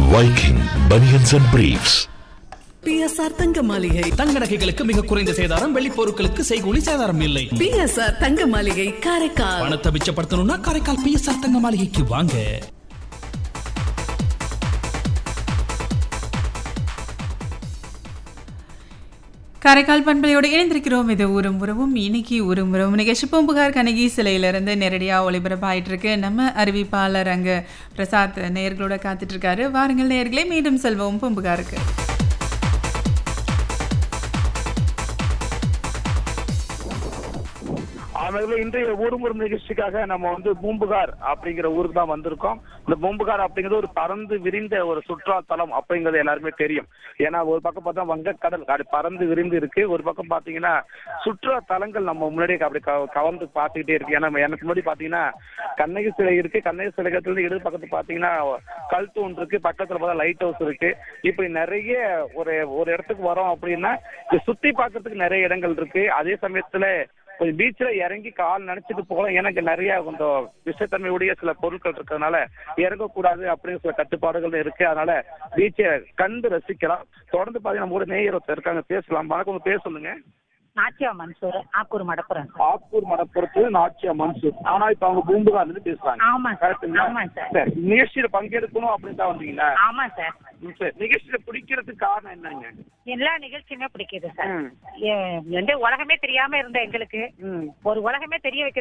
Viking Bunions and Briefs. BSR Thanga Maligai தங்க நகைகளுக்கு மிக குறைந்த சேதாரம் வெள்ளி பொருட்களுக்கு செய்கூலி சேதாரம் இல்லை பிஎஸ்ஆர் தங்க மாளிகை காரைக்கால் பணத்தை மிச்சப்படுத்தணும்னா காரைக்கால் பிஎஸ்ஆர் தங்க மாளிகைக்கு வாங்க காரைக்கால் பண்பலையோடு இணைந்திருக்கிறோம் இது ஊரும் உறவும் இன்னைக்கு ஊரும் உறவும் நிகழ்ச்சி பூம்புகார் கனகி சிலையிலிருந்து நேரடியாக ஒளிபரப்பாயிட்டு இருக்கு நம்ம அறிவிப்பாளர் அங்கே பிரசாத் நேயர்களோட காத்துட்டு இருக்காரு வாருங்கள் நேயர்களே மீண்டும் செல்வோம் பூம்புகாருக்கு அவர்கள இன்றைய ஊர்முறை நிகழ்ச்சிக்காக நம்ம வந்து பூம்புகார் அப்படிங்கிற ஊருக்கு தான் வந்திருக்கோம் இந்த பூம்புகார் அப்படிங்கிறது ஒரு பறந்து விரிந்த ஒரு சுற்றுலா தலம் அப்படிங்கிறது எல்லாருமே தெரியும் ஏன்னா ஒரு பக்கம் பார்த்தா வங்கக்கடல் அப்படி பறந்து விரிந்து இருக்கு ஒரு பக்கம் பாத்தீங்கன்னா சுற்றுலா தலங்கள் நம்ம முன்னாடியே அப்படி கவ- கவர்ந்து பார்த்துக்கிட்டே இருக்கு ஏன்னா எனக்கு முன்னாடி பாத்தீங்கன்னா கண்ணகி சிலை இருக்கு கண்ணகி சிலைகத்துல இருந்து இடது பக்கத்து பாத்தீங்கன்னா கல் தூண் இருக்கு பக்கத்துல பார்த்தா லைட் ஹவுஸ் இருக்கு இப்படி நிறைய ஒரு ஒரு இடத்துக்கு வரோம் அப்படின்னா இதை சுத்தி பார்க்கிறதுக்கு நிறைய இடங்கள் இருக்கு அதே சமயத்துல கொஞ்சம் பீச்ல இறங்கி கால் நினைச்சிட்டு போகலாம் எனக்கு நிறைய கொஞ்சம் விஷத்தன்மையுடைய சில பொருட்கள் இருக்கிறதுனால இறங்கக்கூடாது அப்படிங்கிற சில கட்டுப்பாடுகள் இருக்கு அதனால பீச்சை கண்டு ரசிக்கலாம் தொடர்ந்து பாத்தீங்கன்னா நம்ம கூட நேயர் ஒருத்தர் இருக்காங்க பேசலாம் வணக்கம் உங்க பேர் சொல்லுங்க நாச்சியா மன்சூர் ஆக்கூர் மடப்புறம் சார் ஆக்கூர் மடப்புறத்து நாச்சியா மன்சூர் ஆனா இப்ப அவங்க பூம்புகார்ல இருந்து பேசுறாங்க ஆமா சார். கரெக்ட்டுங்களா? ஆமா சார். சரி நிகழ்ச்சியில பங்கெடுக்கணும் அப்படின்னு தான் வந்தீங்களா ஆமா சார் ம், சரி நிகழ்ச்சியில பிடிக்கிறதுக்கு காரணம் என்னங்க எல்லா நிகழ்ச்சியுமே பிடிக்குது சார் ம். ஏ, வந்து உலகமே தெரியாம இருந்த எங்களுக்கு ம் ஒரு உலகமே தெரிய வைக்க